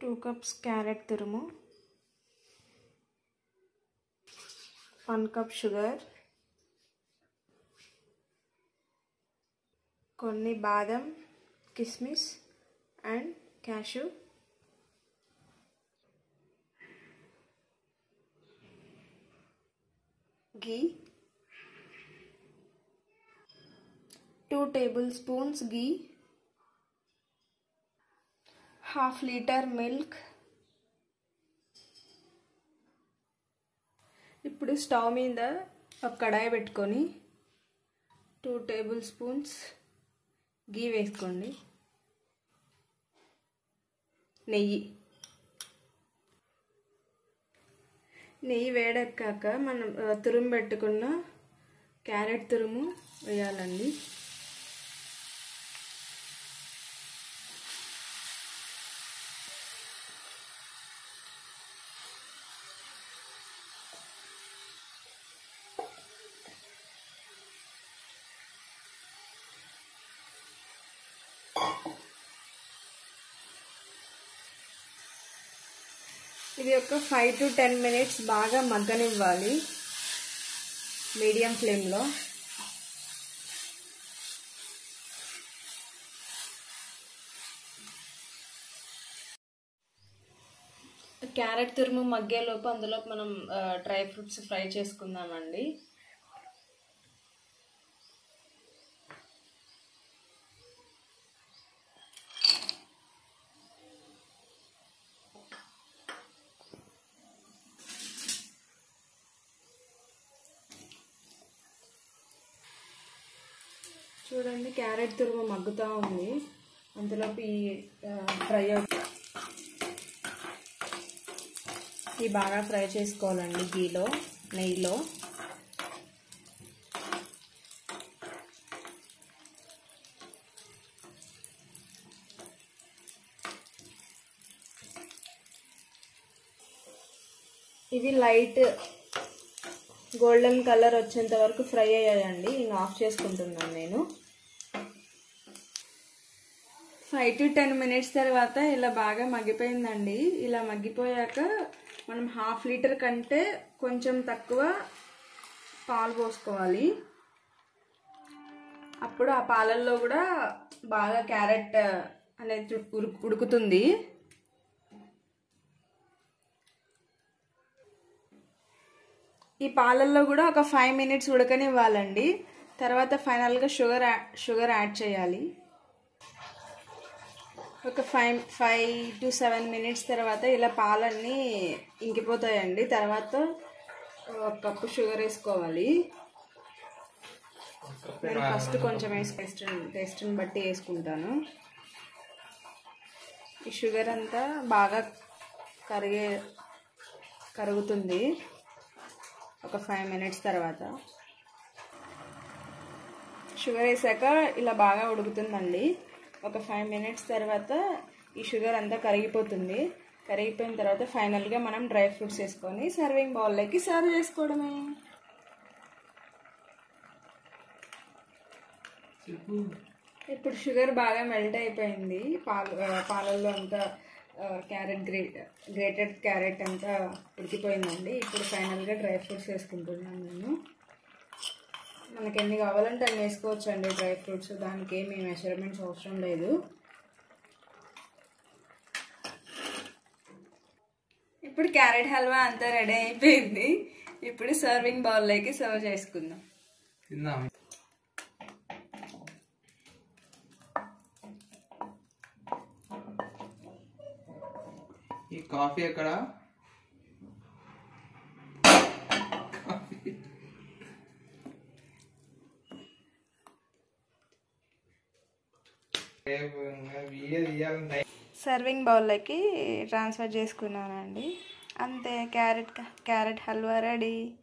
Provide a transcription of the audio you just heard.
Two cups carrot తురుము one cup sugar కొన్ని బాదం కిస్మిస్ and cashew ghee two tablespoons ghee half litre milk ఇప్పుడు stove మీద ఒక కడాయి పెట్టుకొని టూ టేబుల్ స్పూన్స్ గీ వేసుకోండి నెయ్యి నెయ్యి వేడెక్కాక మనం ఆ, తురుము పెట్టుకున్న క్యారెట్ తురుము వేయాలండి ఇది ఒక ఫైవ్ టు టెన్ మినిట్స్ బాగా మగ్గనివ్వాలి మీడియం ఫ్లేమ్లో క్యారెట్ తురుము మగ్గేలోపు అందులో మనం డ్రై ఫ్రూట్స్ ఫ్రై చేసుకుందామండి చూడండి క్యారెట్ తురుము మగ్గుతూ ఉంది అంతలోపు ఈ ఫ్రై అవుతుంది ఇది బాగా ఫ్రై చేసుకోవాలండి గీలో నెయ్యిలో ఇవి లైట్ గోల్డెన్ కలర్ వచ్చేంత వరకు ఫ్రై అయ్యాయండి ఇంకా ఆఫ్ చేసుకుంటున్నాను నేను ఫైవ్ టు టెన్ మినిట్స్ తర్వాత ఇలా బాగా మగ్గిపోయిందండి ఇలా మగ్గిపోయాక మనం హాఫ్ లీటర్ కంటే కొంచెం తక్కువ పాలు పోసుకోవాలి అప్పుడు ఆ పాలల్లో కూడా బాగా క్యారెట్ అనేది ఉడుకు ఉడుకుతుంది ఈ పాలల్లో కూడా ఒక ఫైవ్ మినిట్స్ ఉడకనివ్వాలండి తర్వాత ఫైనల్గా షుగర్ షుగర్ యాడ్ చేయాలి ఒక five five to seven minutes తర్వాత ఇలా పాలన్నీ ఇంకిపోతాయండి తర్వాత ఒక కప్పు షుగర్ వేసుకోవాలి నేను ఫస్ట్ కొంచెం వేసి టేస్ట్ టేస్ట్ని బట్టి వేసుకుంటాను ఈ షుగర్ అంతా బాగా కరిగే కరుగుతుంది ఒక ఫైవ్ మినిట్స్ తర్వాత షుగర్ వేసాక ఇలా బాగా ఉడుకుతుందండి ఒక ఫైవ్ మినిట్స్ తర్వాత ఈ షుగర్ అంతా కరిగిపోతుంది కరిగిపోయిన తర్వాత ఫైనల్గా మనం డ్రై ఫ్రూట్స్ వేసుకొని సర్వింగ్ బౌల్లోకి సర్వ్ చేసుకోవడమే ఇప్పుడు షుగర్ బాగా మెల్ట్ అయిపోయింది పాలు ఆ, పాలల్లో అంతా క్యారెట్ గ్రే గ్రేటెడ్ క్యారెట్ అంతా ఉడికిపోయిందండి ఇప్పుడు ఫైనల్గా డ్రై ఫ్రూట్స్ వేసుకుంటున్నాను నేను మనకి ఎన్ని కావాలంటే అన్ని వేసుకోవచ్చు అండి డ్రై ఫ్రూట్స్ దానికి ఏమి మెజర్మెంట్స్ అవసరం లేదు ఇప్పుడు క్యారెట్ హల్వా అంతా రెడీ అయిపోయింది ఇప్పుడు సర్వింగ్ బౌల్లోకి సర్వ్ చేసుకుందాం తిందాం ఈ కాఫీ ఎక్కడ కాఫీ. రేపు ఇంకా వీడియో తీయాలంటే సర్వింగ్ బౌల్లోకి ట్రాన్స్ఫర్ చేసుకున్నానండి అంతే క్యారెట్ క్యారెట్ హల్వా రెడీ